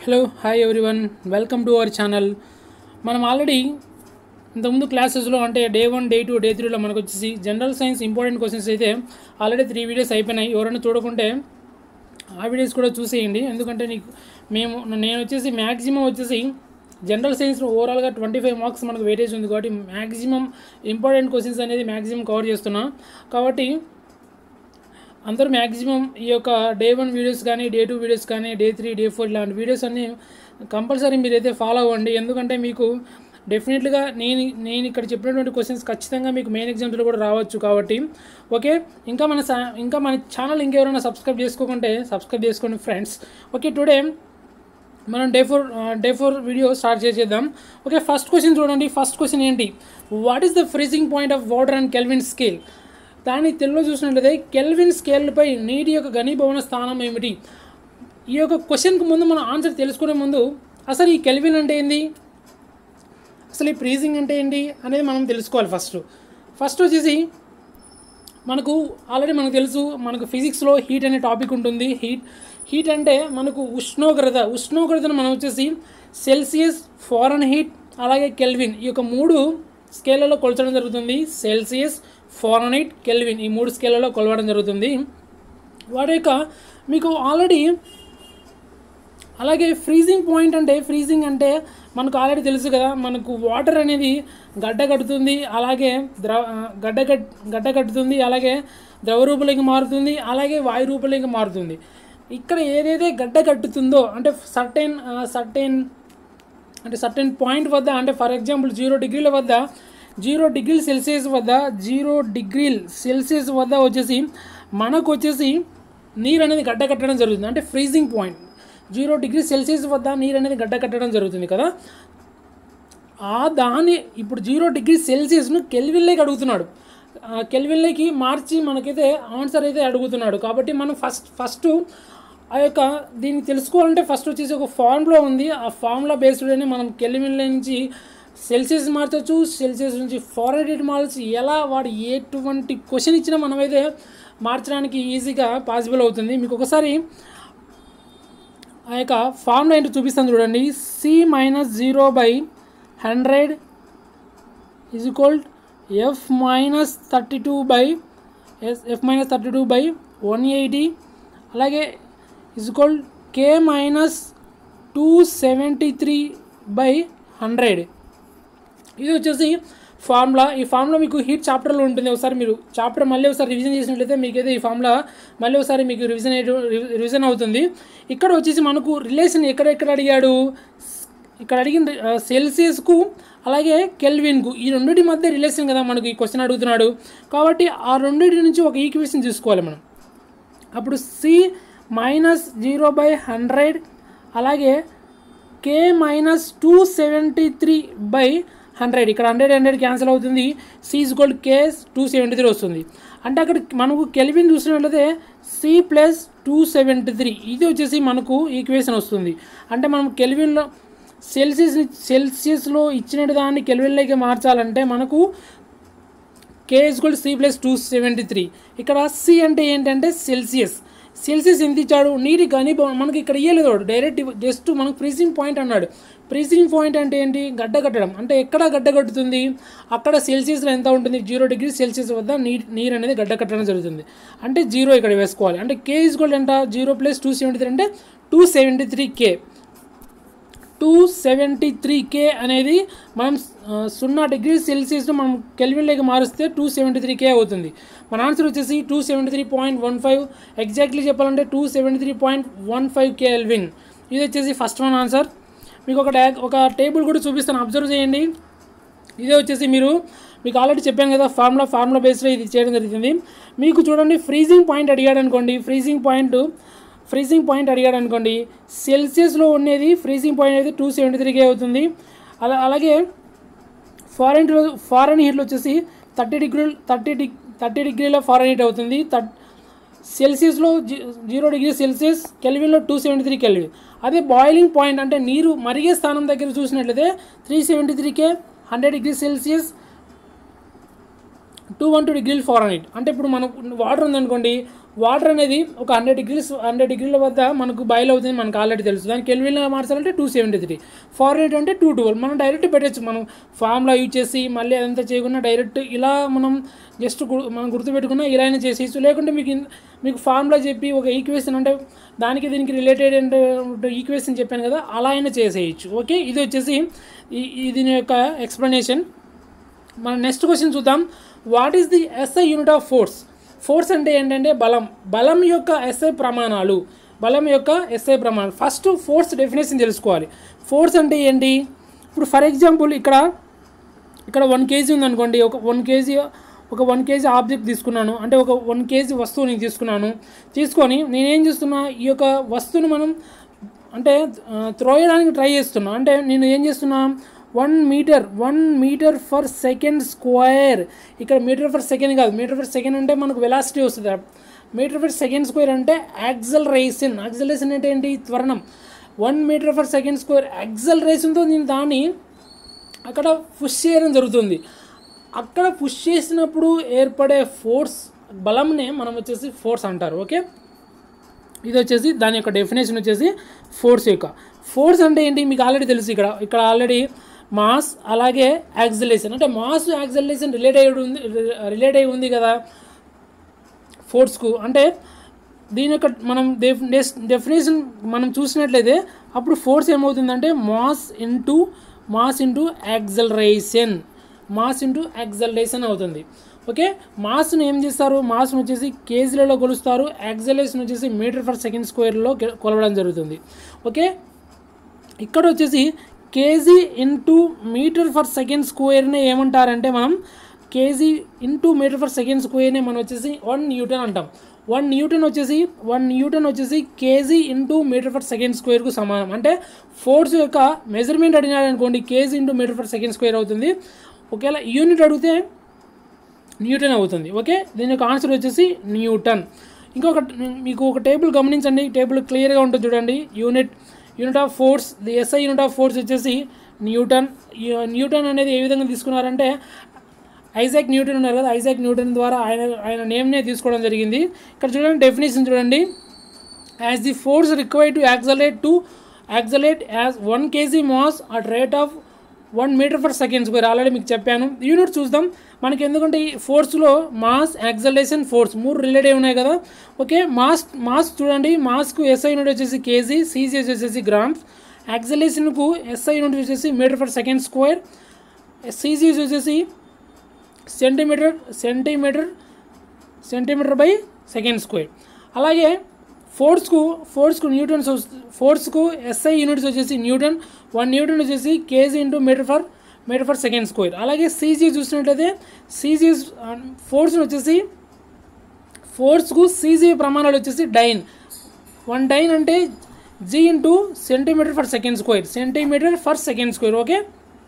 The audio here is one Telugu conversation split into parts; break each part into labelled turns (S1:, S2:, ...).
S1: hello hi everyone welcome to our channel మనం ఆల్రెడీ ఇంతకుముందు క్లాసెస్లో అంటే day one day two day త్రీలో మనకు వచ్చేసి జనరల్ సైన్స్ ఇంపార్టెంట్ క్వశ్చన్స్ అయితే ఆల్రెడీ త్రీ వీడియోస్ అయిపోయినాయి ఎవరైనా చూడకుంటే ఆ వీడియోస్ కూడా చూసేయండి ఎందుకంటే నీకు మేము నేను వచ్చేసి మ్యాక్సిమం వచ్చేసి జనరల్ సైన్స్లో ఓవరాల్గా ట్వంటీ ఫైవ్ మార్క్స్ మనకు వెయిటేజ్ ఉంది కాబట్టి మ్యాక్సిమం ఇంపార్టెంట్ క్వశ్చన్స్ అనేది మ్యాక్సిమం కవర్ చేస్తున్నా కాబట్టి అందరూ మ్యాక్సిమం ఈ యొక్క డే వన్ వీడియోస్ కానీ డే టూ వీడియోస్ కానీ డే త్రీ డే ఫోర్ ఇలాంటి వీడియోస్ అన్నీ కంపల్సరీ మీరైతే ఫాలో అవ్వండి ఎందుకంటే మీకు డెఫినెట్గా నేను నేను ఇక్కడ చెప్పినటువంటి క్వశ్చన్స్ ఖచ్చితంగా మీకు మెయిన్ ఎగ్జామ్స్లో కూడా రావచ్చు కాబట్టి ఓకే ఇంకా మన సా- ఇంకా మన ఛానల్ ఇంకెవరైనా సబ్స్క్రైబ్ చేసుకోకుంటే సబ్స్క్రైబ్ చేసుకోండి ఫ్రెండ్స్ ఓకే టుడే మనం day four day four video start చేసేద్దాం ఓకే ఫస్ట్ క్వశ్చన్ చూడండి ఫస్ట్ క్వశ్చన్ ఏంటి what is the freezing point of water and Kelvin scale దాన్ని తెలుగులో చూసినట్లయితే కెల్విన్ స్కేల్పై నీటి యొక్క ఘనీభవన స్థానం ఏమిటి ఈ యొక్క క్వశ్చన్కి ముందు మనం ఆన్సర్ తెలుసుకునే ముందు అసలు ఈ కెల్విన్ అంటే ఏంది అసలు ఈ ఫ్రీజింగ్ అంటే ఏంటి అనేది మనం తెలుసుకోవాలి ఫస్ట్ ఫస్ట్ వచ్చేసి మనకు ఆల్రెడీ మనకు తెలుసు మనకు ఫిజిక్స్లో హీట్ అనే టాపిక్ ఉంటుంది హీట్ హీట్ అంటే మనకు ఉష్ణోగ్రత ఉష్ణోగ్రతను మనం వచ్చేసి సెల్సియస్ ఫారెన్ హీట్ అలాగే కెల్విన్ ఈ యొక్క మూడు స్కేళ్లలో కొలచడం జరుగుతుంది సెల్సియస్ ఫారెన్ హీట్ కెల్విన్ ఈ మూడు స్కేళ్లలో కొలవడం జరుగుతుంది వాటి యొక్క మీకు ఆల్రెడీ అలాగే ఫ్రీజింగ్ పాయింట్ అంటే ఫ్రీజింగ్ అంటే మనకు ఆల్రెడీ తెలుసు కదా మనకు వాటర్ అనేది గడ్డ కట్టుతుంది అలాగే ద్రవ గడ్డ కట్ గడ్డ కట్టుతుంది అలాగే ద్రవ రూపంలోకి మారుతుంది అలాగే వాయు రూపంలోకి మారుతుంది ఇక్కడ ఏదైతే గడ్డ కట్టుతుందో అంటే సర్టెన్ సర్టెన్ అంటే సర్టెన్ పాయింట్ వద్ద అంటే ఫర్ ఎగ్జాంపుల్ జీరో డిగ్రీల వద్ద జీరో డిగ్రీల సెల్సియస్ వద్ద జీరో డిగ్రీల్ సెల్సియస్ వద్ద వచ్చేసి మనకు వచ్చేసి నీరు అనేది గడ్డ కట్టడం జరుగుతుంది అంటే freezing point zero degree Celsius వద్ద నీరు అనేది గడ్డ కట్టడం జరుగుతుంది కదా ఆ దాన్ని ఇప్పుడు జీరో డిగ్రీ సెల్సియస్ను కెల్విన్లోకి అడుగుతున్నాడు ఆ కెల్విన్లోకి మార్చి మనకైతే ఆన్సర్ అయితే అడుగుతున్నాడు కాబట్టి మనం ఫస్ట్ ఫస్ట్ ఆ యొక్క దీన్ని తెలుసుకోవాలంటే ఫస్ట్ వచ్చేసి ఒక ఫార్ములా ఉంది ఆ ఫార్ములా బేస్డ్లోనే మనం కెల్విన్ల నుంచి సెల్సియస్ మార్చవచ్చు సెల్సియస్ నుంచి ఫారెన్ మార్చి ఎలా వాడు ఎటువంటి క్వశ్చన్ ఇచ్చినా మనమైతే మార్చడానికి ఈజీగా పాసిబుల్ అవుతుంది మీకు ఒకసారి ఆ యొక్క ఫార్ములా ఏంటో చూపిస్తాను చూడండి C minus zero by hundred is equal F minus thirty two by is F minus thirty two by one eighty అలాగే is equal K minus two seventy three by hundred ఇది వచ్చేసి ఫార్ములా ఈ ఫార్ములా మీకు హీట్ చాప్టర్లో ఉంటుంది ఒకసారి మీరు చాప్టర్ మళ్ళీ ఒకసారి రివిజన్ చేసినట్లయితే మీకైతే ఈ ఫార్ములా మళ్ళీ ఒకసారి మీకు రివిజన్ అయ్యే- రివి- రివిజన్ అవుతుంది ఇక్కడ వచ్చేసి మనకు రిలేషన్ ఎక్కడెక్కడ అడిగాడు ఇక్కడ అడిగిన ఆ, సెల్సియస్కు అలాగే కెల్విన్కు ఈ రెండింటి మధ్య రిలేషన్ కదా మనకు ఈ క్వశ్చన్ అడుగుతున్నాడు కాబట్టి ఆ రెండింటి నుంచి ఒక ఈక్వేషన్ తీసుకోవాలి మనం అప్పుడు C minus zero by hundred అలాగే K minus two seventy three by hundred ఇక్కడ హండ్రెడ్ హండ్రెడ్ క్యాన్సిల్ అవుతుంది C is equal K two seventy three వస్తుంది అంటే అక్కడ మనకు కెల్విన్ చూసినట్లయితే C plus two seventy three ఇది వచ్చేసి మనకు ఈక్వేషన్ వస్తుంది అంటే మనం కెల్విన్లో సెల్సియస్ సెల్సియస్లో ఇచ్చిన దాన్ని కెల్విన్లోకి మార్చాలంటే మనకు K is equal C plus two seventy three ఇక్కడ సి అంటే ఏంటంటే సెల్సియస్ సెల్సియస్ ఎంత ఇచ్చాడు నీటి ఘనీభవనం మనకి ఇక్కడ ఇయ్యలేదు వాడు డైరెక్ట్ జస్ట్ మనకు ఫ్రీజింగ్ పాయింట్ అన్నాడు ఫ్రీజింగ్ పాయింట్ అంటే ఏంటి గడ్డ కట్టడం అంటే ఎక్కడ గడ్డ కట్టుతుంది అక్కడ సెల్సియస్లో ఎంత ఉంటుంది జీరో డిగ్రీ సెల్సియస్ వద్ద నీ నీరు అనేది గడ్డ కట్టడం జరుగుతుంది అంటే జీరో ఇక్కడ వేసుకోవాలి అంటే కే ఇస్ గోల్డ్ ఎంత zero plus two seventy three అంటే two seventy three K two seventy three K అనేది మనం ఆ, సున్నా డిగ్రీ సెల్సియస్ను మనం కెల్విన్లోకి మారిస్తే టూ సెవెంటీ త్రీ కే అవుతుంది మన ఆన్సర్ వచ్చేసి two seventy three point one five exactly చెప్పాలంటే two seventy three point one five Kelvin ఇది వచ్చేసి ఫస్ట్ వన్ ఆన్సర్ మీకు ఒక డా ఒక టేబుల్ కూడా చూపిస్తాను అబ్జర్వ్ చేయండి ఇదే వచ్చేసి మీరు మీకు ఆల్రెడీ చెప్పాను కదా ఫార్ములా ఫార్ములా బేస్లో ఇది చేయడం జరుగుతుంది మీకు చూడండి ఫ్రీజింగ్ పాయింట్ అడిగాడు అనుకోండి ఫ్రీజింగ్ పాయింట్ ఫ్రీజింగ్ పాయింట్ అడిగాడు అనుకోండి సెల్సియస్లో ఉండేది ఫ్రీజింగ్ పాయింట్ అయితే టూ సెవెంటీ త్రీకే అవుతుంది అలా అలాగే ఫారెన్ ఫారెన్ హీట్లో వచ్చేసి thirty degree thirty degree thirty డిగ్రీల ఫారెన్ హీట్ అవుతుంది థర్ట్ సెల్సియస్లో జీ- జీరో డిగ్రీ సెల్సియస్ కెల్విన్లో టూ సెవెంటీ త్రీ కెల్విన్ అదే బాయిలింగ్ పాయింట్ అంటే నీరు మరిగే స్థానం దగ్గర చూసినట్లయితే three seventy three K hundred degree Celsius two one two డిగ్రీలు ఫారెన్ హీట్ అంటే ఇప్పుడు మనకు వాటర్ ఉందనుకోండి వాటర్ అనేది ఒక హండ్రెడ్ డిగ్రీస్ హండ్రెడ్ డిగ్రీల వద్ద మనకు బాయిల్ అవుతుంది మనకు ఆల్రెడీ తెలుసు దానికి కెల్విన్లో మార్చాలంటే టూ సెవెంటీ త్రీ ఫారెన్ అంటే టూ ట్వెల్వ్ మనం డైరెక్ట్ పెట్టచ్చు మనం ఫార్ములా యూజ్ చేసి మళ్ళీ అదంతా చేయకుండా డైరెక్ట్ ఇలా మనం జస్ట్ గు- మనం గుర్తుపెట్టుకున్నా ఇలా అయినా చేసేయచ్చు లేకుంటే మీకు ఇన్- మీకు ఫార్ములా చెప్పి ఒక ఈక్వేషన్ అంటే దానికి దీనికి రిలేటెడ్ ఈక్వేషన్ చెప్పాను కదా అలా అయినా చేసేయచ్చు ఓకే ఇది వచ్చేసి ఈ- ఈ దీని యొక్క ఎక్స్ప్లెనేషన్ మన నెక్స్ట్ క్వశ్చన్ చూద్దాం what is the SI unit of force force అంటే ఏంటంటే బలం బలం యొక్క ఎస్ఐ ప్రమాణాలు బలం యొక్క ఎస్ఐ ప్రమాణాలు ఫస్ట్ ఫోర్స్ డెఫినేషన్ తెలుసుకోవాలి ఫోర్స్ అంటే ఏంటి ఇప్పుడు ఫర్ ఎగ్జాంపుల్ ఇక్కడ ఇక్కడ వన్ కేజీ ఉందనుకోండి ఒక వన్ కేజీ ఒక వన్ కేజీ ఆబ్జెక్ట్ తీసుకున్నాను అంటే ఒక వన్ కేజీ వస్తువు నేను తీసుకున్నాను తీసుకొని నేనేం చేస్తున్నా ఈ యొక్క వస్తువుని మనం అంటే త్రో చేయడానికి ట్రై చేస్తున్నా అంటే నేను ఏం చేస్తున్నా one metre one metre per second square ఇక్కడ మీటర్ ఫర్ సెకండ్ కాదు మీటర్ ఫర్ సెకండ్ అంటే మనకు వెలాసిటీ వస్తుంది మీటర్ ఫర్ సెకండ్ స్క్వేర్ అంటే యాక్సలరేషన్ యాక్సలరేషన్ అంటే ఏంటి త్వరణం one metre per second square యాక్సలరేషన్తో నేను దాన్ని అక్కడ పుష్ చేయడం జరుగుతుంది అక్కడ పుష్ చేసినప్పుడు ఏర్పడే ఫోర్స్ బలంనే మనం వచ్చేసి ఫోర్స్ అంటారు ఓకే ఇది వచ్చేసి దాని యొక్క డెఫినేషన్ వచ్చేసి ఫోర్స్ యొక్క ఫోర్స్ అంటే ఏంటి మీకు ఆల్రెడీ తెలుసు ఇక్కడ ఇక్కడ ఆల్రెడీ మాస్ అలాగే యాక్సిలేషన్ అంటే మాస్ యాక్సిలేషన్ రిలేట్ అయ్యి ఉంది రిలేట్ అయి ఉంది కదా ఫోర్స్కు అంటే దీని యొక్క మనం డెఫ్ డెఫినేషన్ మనం చూసినట్లయితే అప్పుడు ఫోర్స్ ఏమవుతుందంటే mass into mass into acceleration mass into acceleration అవుతుంది ఓకే మాస్ను ఏం చేస్తారు మాస్ను వచ్చేసి కేజీలలో కొలుస్తారు యాక్సలేషన్ వచ్చేసి మీటర్ ఫర్ సెకండ్ స్క్వేర్లో కొలవడం జరుగుతుంది ఓకే ఇక్కడ వచ్చేసి KG into metre per second స్క్వేర్ని ఏమంటారంటే మనం KG into metre per second స్క్వేర్ని మనం వచ్చేసి వన్ న్యూటన్ అంటాం వన్ న్యూటన్ వచ్చేసి వన్ న్యూటన్ వచ్చేసి KG into metre per second స్క్వేర్కు సమానం అంటే ఫోర్స్ యొక్క మెజర్మెంట్ అడిగినాడు అనుకోండి KG into metre per second square అవుతుంది ఒకవేళ యూనిట్ అడిగితే న్యూటన్ అవుతుంది ఓకే దీని యొక్క ఆన్సర్ వచ్చేసి న్యూటన్ ఇంకొక మీకు ఒక టేబుల్ గమనించండి టేబుల్ క్లియర్గా ఉంటుంది చూడండి unit unit of force the SI unit of force వచ్చేసి న్యూటన్ ఈ న్యూటన్ అనేది ఏ విధంగా తీసుకున్నారంటే ఐజాక్ న్యూటన్ ఉన్నారు కదా ఐజాక్ న్యూటన్ ద్వారా ఆయన ఆయన నేమ్నే తీసుకోవడం జరిగింది ఇక్కడ చూడండి డెఫినేషన్ చూడండి as the force required to accelerate to accelerate as one kg mass at rate of one metre per second square already మీకు చెప్పాను యూనిట్ చూద్దాం మనకి ఎందుకంటే ఈ ఫోర్స్లో మాస్ యాక్సలేషన్ ఫోర్స్ మూడు రిలేట్ అయి ఉన్నాయి కదా ఓకే మాస్ మాస్ చూడండి మాస్కు ఎస్ఐ యూనిట్ వచ్చేసి కేజీ సీజీ వచ్చేసి గ్రామ్స్ యాక్సలేషన్కు ఎస్ఐ యూనిట్ వచ్చేసి metre per second square CG వచ్చేసి centimetre centimetre centimetre by second square అలాగే ఫోర్స్కు ఫోర్స్కు న్యూటన్స్ ఫోర్స్కు ఎస్ఐ యూనిట్స్ వచ్చేసి న్యూటన్ వన్ న్యూటన్ వచ్చేసి KG into metre per metre per second square అలాగే సీజీ చూసినట్లయితే సీజీ ఫోర్స్ వచ్చేసి ఫోర్స్కు సీజీ ప్రమాణాలు వచ్చేసి డైన్ వన్ డైన్ అంటే G into centimetre per second square centimetre per second square okay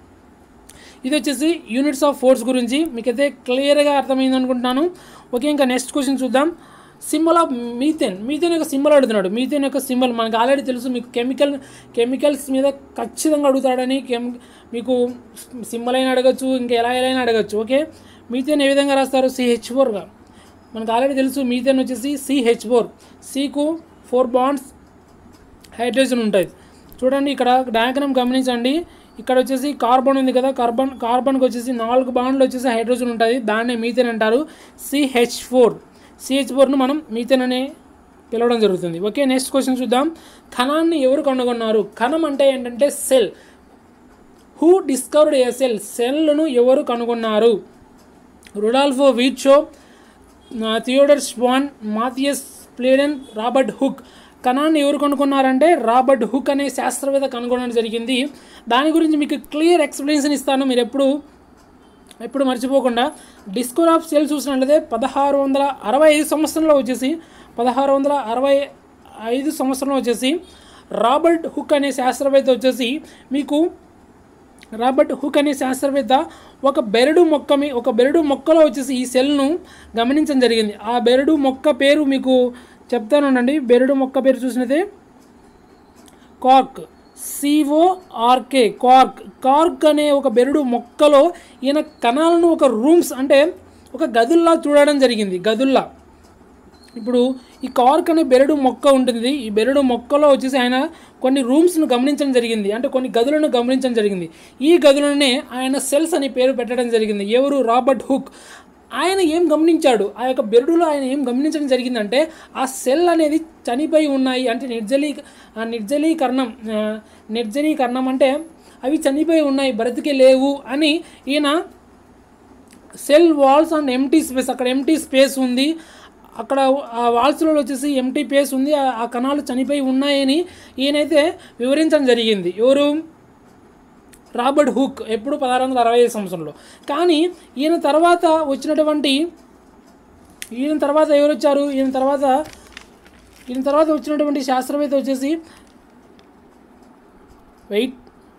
S1: ఇది వచ్చేసి యూనిట్స్ ఆఫ్ ఫోర్స్ గురించి మీకైతే క్లియర్గా అర్థమైంది అనుకుంటున్నాను ఓకే ఇంకా నెక్స్ట్ క్వశ్చన్ చూద్దాం సింబల్ ఆఫ్ మీథేన్ మీథేన్ యొక్క సింబల్ అడుగుతున్నాడు మీథేన్ యొక్క సింబల్ మనకు ఆల్రెడీ తెలుసు మీకు కెమికల్ కెమికల్స్ మీద ఖచ్చితంగా అడుగుతాడని కెమ్ మీకు సింబల్ అయినా అడగచ్చు ఇంకా ఎలా ఎలా అయినా అడగచ్చు ఓకే మీథేన్ ఏ విధంగా రాస్తారు సిహెచ్ ఫోర్గా మనకు ఆల్రెడీ తెలుసు మీథేన్ వచ్చేసి సిహెచ్ ఫోర్ సికు ఫోర్ బాండ్స్ హైడ్రోజన్ ఉంటుంది చూడండి ఇక్కడ డయాగ్రామ్ గమనించండి ఇక్కడ వచ్చేసి కార్బన్ ఉంది కదా కార్బన్ కార్బన్కి వచ్చేసి నాలుగు బాండ్లు వచ్చేసి హైడ్రోజన్ ఉంటుంది దాన్నే మీథేన్ అంటారు సిహెచ్ ఫోర్ సిహెచ్ ఫోర్ను మనం మీథేన్ అనే పిలవడం జరుగుతుంది ఓకే నెక్స్ట్ క్వశ్చన్ చూద్దాం కణాన్ని ఎవరు కనుగొన్నారు కణం అంటే ఏంటంటే cell who discovered a cell సెల్ను ఎవరు కనుగొన్నారు Rudolf Virchow Theodor Schwann Matthias Schleiden Robert Hooke కణాన్ని ఎవరు కనుగొన్నారంటే రాబర్ట్ హుక్ అనే శాస్త్రవేత్త కనుగొనడం జరిగింది దాని గురించి మీకు క్లియర్ ఎక్స్ప్లెనేషన్ ఇస్తాను మీరు ఎప్పుడు ఎప్పుడు మర్చిపోకుండా డిస్కవర్ ఆఫ్ సెల్ చూసినట్లయితే పదహారు వందల అరవై ఐదు సంవత్సరంలో వచ్చేసి పదహారు వందల అరవై ఐదు సంవత్సరంలో వచ్చేసి రాబర్ట్ హుక్ అనే శాస్త్రవేత్త వచ్చేసి మీకు రాబర్ట్ హుక్ అనే శాస్త్రవేత్త ఒక బెరడు మొక్క మీ ఒక బెరడు మొక్కలో వచ్చేసి ఈ సెల్ను గమనించడం జరిగింది ఆ బెరడు మొక్క పేరు మీకు చెప్తానండి బెరడు మొక్క పేరు చూసినదే కార్క్ సిఓఆర్కే కార్క్ కార్క్ అనే ఒక బెరడు మొక్కలో ఈయన కణాలను ఒక రూమ్స్ అంటే ఒక గదుల్లా చూడడం జరిగింది గదుల్లా ఇప్పుడు ఈ కార్క్ అనే బెరడు మొక్క ఉంటుంది ఈ బెరడు మొక్కలో వచ్చేసి ఆయన కొన్ని రూమ్స్ను గమనించడం జరిగింది అంటే కొన్ని గదులను గమనించడం జరిగింది ఈ గదులనే ఆయన సెల్స్ అని పేరు పెట్టడం జరిగింది ఎవరు రాబర్ట్ హుక్ ఆయన ఏం గమనించాడు ఆ యొక్క బెరడులో ఆయన ఏం గమనించడం జరిగిందంటే ఆ సెల్ అనేది చనిపోయి ఉన్నాయి అంటే నిర్జలీ ఆ నిర్జలీకరణం ఆ, నిర్జలీకరణం అంటే అవి చనిపోయి ఉన్నాయి బ్రతికే లేవు అని ఈయన cell walls and empty space అక్కడ ఎంటీ స్పేస్ ఉంది అక్కడ ఆ వాల్స్లో వచ్చేసి ఎంటీ స్పేస్ ఉంది ఆ- ఆ కణాలు చనిపోయి ఉన్నాయని ఈయనైతే వివరించడం జరిగింది ఎవరు రాబర్ట్ హుక్ ఎప్పుడు పదహారు వందల అరవై ఐదు సంవత్సరంలో కానీ ఈయన తర్వాత వచ్చినటువంటి ఈయన తర్వాత ఎవరు వచ్చారు ఈయన తర్వాత ఈయన తర్వాత వచ్చినటువంటి శాస్త్రవేత్త వచ్చేసి వెయిట్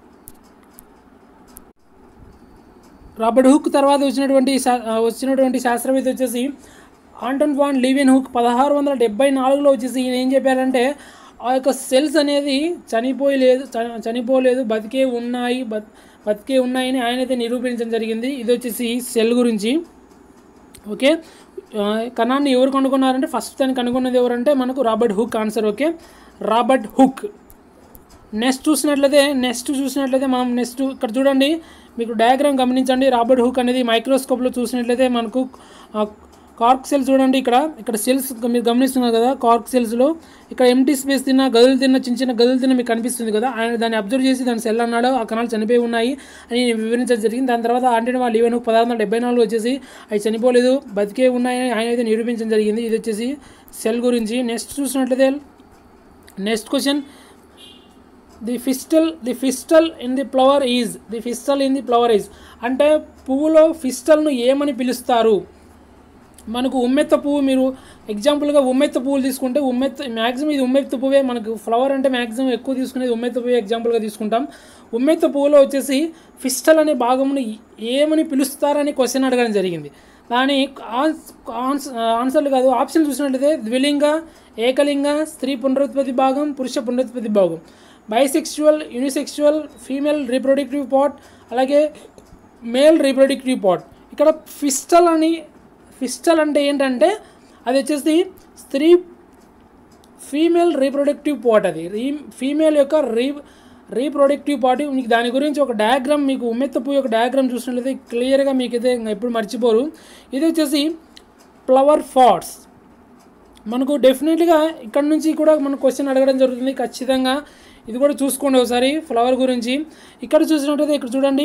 S1: రాబర్ట్ హుక్ తర్వాత వచ్చినటువంటి శా- ఆ, వచ్చినటువంటి శాస్త్రవేత్త వచ్చేసి ఆంటన్ వాన్ లీవెన్ హుక్ పదహారు వందల డెబ్బై నాలుగులో వచ్చేసి ఈయన ఏం చెప్పారంటే ఆ యొక్క సెల్స్ అనేది చనిపోయలేదు చ- చనిపోలేదు బతికే ఉన్నాయి బత్ బతికే ఉన్నాయని ఆయన అయితే నిరూపించడం జరిగింది ఇది వచ్చేసి సెల్ గురించి ఓకే ఆ, కణాన్ని ఎవరు కనుగొన్నారంటే ఫస్ట్ దాన్ని కనుగొన్నది ఎవరంటే మనకు Robert Hooke answer okay Robert Hooke next చూసినట్లయితే నెక్స్ట్ చూసినట్లయితే మనం నెక్స్ట్ ఇక్కడ చూడండి మీకు డయాగ్రామ్ గమనించండి రాబర్ట్ హుక్ అనేది మైక్రోస్కోప్లో చూసినట్లయితే మనకు ఆ, కార్క్ సెల్స్ చూడండి ఇక్కడ ఇక్కడ సెల్స్ మీరు గమనిస్తున్నారు కదా కార్క్ సెల్స్లో ఇక్కడ ఎంటీ స్పేస్ తిన్న గదులు తిన్న చిన్న చిన్న గదులు తిన్న మీకు కనిపిస్తుంది కదా ఆయన దాన్ని అబ్జర్వ్ చేసి దాని సెల్ అన్నాడు ఆ కణాలు చనిపోయి ఉన్నాయి అని వివరించడం జరిగింది దాని తర్వాత అంటే వాళ్ళు ఈవెన్ పదహారు వందల డెబ్బై నాలుగు వచ్చేసి అవి చనిపోలేదు బతికే ఉన్నాయని ఆయన అయితే నిరూపించడం జరిగింది ఇది వచ్చేసి సెల్ గురించి నెక్స్ట్ చూసినట్లయితే next question the pistil the pistil in the flower is the pistil in the flower is అంటే పువ్వులో ఫిస్టల్ను ఏమని పిలుస్తారు మనకు ఉమ్మెత్త పువ్వు మీరు ఎగ్జాంపుల్గా ఉమ్మెత్త పువ్వులు తీసుకుంటే ఉమ్మెత్త మ్యాక్సిమం ఇది ఉమ్మెత్త పువ్వే మనకు ఫ్లవర్ అంటే మ్యాక్సిమం ఎక్కువ తీసుకునేది ఉమ్మెత్త పువ్వే ఎగ్జాంపుల్గా తీసుకుంటాం ఉమ్మెత్త పువ్వులో వచ్చేసి ఫిస్టల్ అనే భాగమును ఏమని పిలుస్తారని క్వశ్చన్ అడగడం జరిగింది దాని ఆన్స్- ఆన్స్- ఆన్సర్లు కాదు ఆప్షన్ చూసినట్లయితే ద్విలింగ ఏకలింగ స్త్రీ పునరుత్పత్తి భాగం పురుష పునరుత్పత్తి భాగం bisexual unisexual female reproductive part అలాగే మేల్ రీప్రొడక్టివ్ పార్ట్ ఇక్కడ ఫిస్టల్ అని ఫిస్టల్ అంటే ఏంటంటే అది వచ్చేసి స్త్రీ ఫీమేల్ రీప్రొడక్టివ్ పార్ట్ అది రీ ఫీమేల్ యొక్క రీ రీప్రొడక్టివ్ పార్ట్ మీకు దాని గురించి ఒక డయాగ్రామ్ మీకు ఉమ్మెత్త పువ్వు యొక్క డయాగ్రామ్ చూసినట్లయితే క్లియర్గా మీకు అయితే ఇంకా ఎప్పుడు మర్చిపోరు ఇది వచ్చేసి ఫ్లవర్ ఫాట్స్ మనకు డెఫినెట్గా ఇక్కడ నుంచి కూడా మన క్వశ్చన్ అడగడం జరుగుతుంది ఖచ్చితంగా ఇది కూడా చూసుకోండి ఒకసారి ఫ్లవర్ గురించి ఇక్కడ చూసినట్టయితే ఇక్కడ చూడండి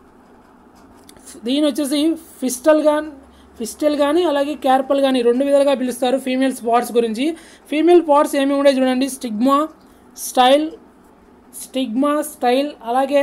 S1: దీని వచ్చేసి ఫిస్టల్ గా ఫిస్టల్ కానీ అలాగే క్యార్పల్ కానీ రెండు విధాలుగా పిలుస్తారు ఫీమేల్ స్పాట్స్ గురించి ఫీమేల్ పార్ట్స్ ఏమి ఉన్నాయి చూడండి స్టిగ్మా స్టైల్ స్టిగ్మా స్టైల్ అలాగే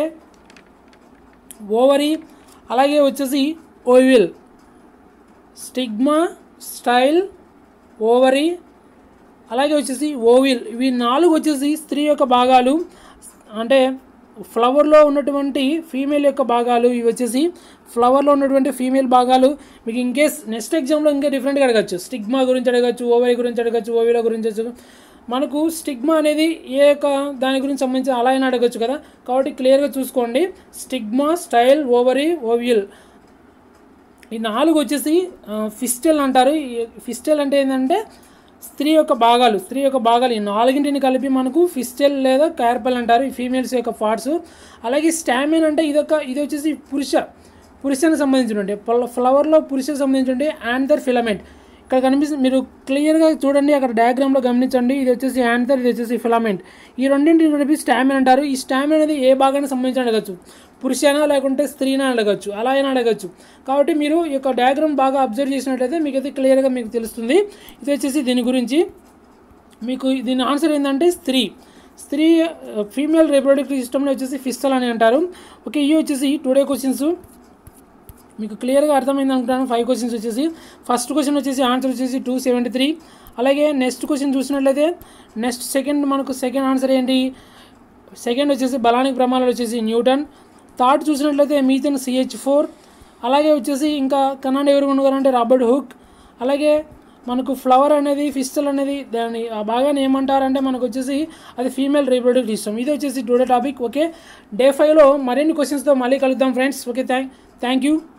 S1: ఓవరీ అలాగే వచ్చేసి ఓవిల్ స్టిగ్మా స్టైల్ ఓవరీ అలాగే వచ్చేసి ఓవిల్ ఇవి నాలుగు వచ్చేసి స్త్రీ యొక్క భాగాలు అంటే ఫ్లవర్లో ఉన్నటువంటి ఫీమేల్ యొక్క భాగాలు ఇవి వచ్చేసి ఫ్లవర్లో ఉన్నటువంటి ఫీమేల్ భాగాలు మీకు ఇన్కేస్ నెక్స్ట్ ఎగ్జామ్లో ఇంకా డిఫరెంట్గా అడగచ్చు స్టిగ్మా గురించి అడగచ్చు ఓవరీ గురించి అడగచ్చు ఓవిల గురించి అడగచ్చు మనకు స్టిగ్మా అనేది ఏ యొక్క దాని గురించి సంబంధించి అలా అయినా అడగచ్చు కదా కాబట్టి క్లియర్గా చూసుకోండి స్టిగ్మా స్టైల్ ఓవరీ ఓవియల్ ఈ నాలుగు వచ్చేసి ఫిస్టెల్ అంటారు ఈ ఫిస్టెల్ అంటే ఏంటంటే స్త్రీ యొక్క భాగాలు స్త్రీ యొక్క భాగాలు ఈ నాలుగింటిని కలిపి మనకు ఫిస్టెల్ లేదా కార్పల్ అంటారు ఈ ఫీమేల్స్ యొక్క పార్ట్స్ అలాగే స్టామిన్ అంటే ఇదొక ఇది వచ్చేసి పురుష పురుషానికి సంబంధించినటువంటి ఫ్లవర్లో పురుషకు సంబంధించినటువంటి యాంథర్ ఫిలమెంట్ ఇక్కడ కనిపిస్తుంది మీరు క్లియర్గా చూడండి అక్కడ డయాగ్రామ్లో గమనించండి ఇది వచ్చేసి యాంథర్ ఇది వచ్చేసి ఫిలమెంట్ ఈ రెండింటిని కలిపి స్టామిన్ అంటారు ఈ స్టామిన్ అనేది ఏ భాగానికి సంబంధించి అడగచ్చు పురుషనా లేకుంటే స్త్రీనా అడగచ్చు అలా అయినా అడగచ్చు కాబట్టి మీరు ఈ యొక్క డయాగ్రామ్ బాగా అబ్జర్వ్ చేసినట్లయితే మీకు అయితే క్లియర్గా మీకు తెలుస్తుంది ఇది వచ్చేసి దీని గురించి మీకు దీని ఆన్సర్ ఏంటంటే స్త్రీ స్త్రీ ఫీమేల్ రీప్రొడక్టివ్ సిస్టమ్లో వచ్చేసి ఫిస్టల్ అని అంటారు ఓకే ఇవి వచ్చేసి టుడే క్వశ్చన్స్ మీకు క్లియర్గా అర్థమైంది అనుకుంటాను ఫైవ్ క్వశ్చన్స్ వచ్చేసి ఫస్ట్ క్వశ్చన్ వచ్చేసి ఆన్సర్ వచ్చేసి టూ సెవెంటీ త్రీ అలాగే నెక్స్ట్ క్వశ్చన్ చూసినట్లయితే నెక్స్ట్ సెకండ్ మనకు సెకండ్ ఆన్సర్ ఏంటి సెకండ్ వచ్చేసి బలానికి ప్రమాణాలు వచ్చేసి న్యూటన్ థర్డ్ చూసినట్లయితే మీథన్ సిహెచ్ ఫోర్ అలాగే వచ్చేసి ఇంకా కన్నాడు ఎవరు కొనుగోరంటే రాబర్ట్ హుక్ అలాగే మనకు ఫ్లవర్ అనేది ఫిస్టల్ అనేది దాని ఆ భాగాన్ని ఏమంటారంటే మనకు వచ్చేసి అది ఫీమేల్ రీప్రొడక్టివ్ సిస్టమ్ ఇది వచ్చేసి టుడే టాపిక్ ఓకే డే ఫైవ్లో మరిన్ని క్వశ్చన్స్తో మళ్ళీ కలుద్దాం friends okay thank thank you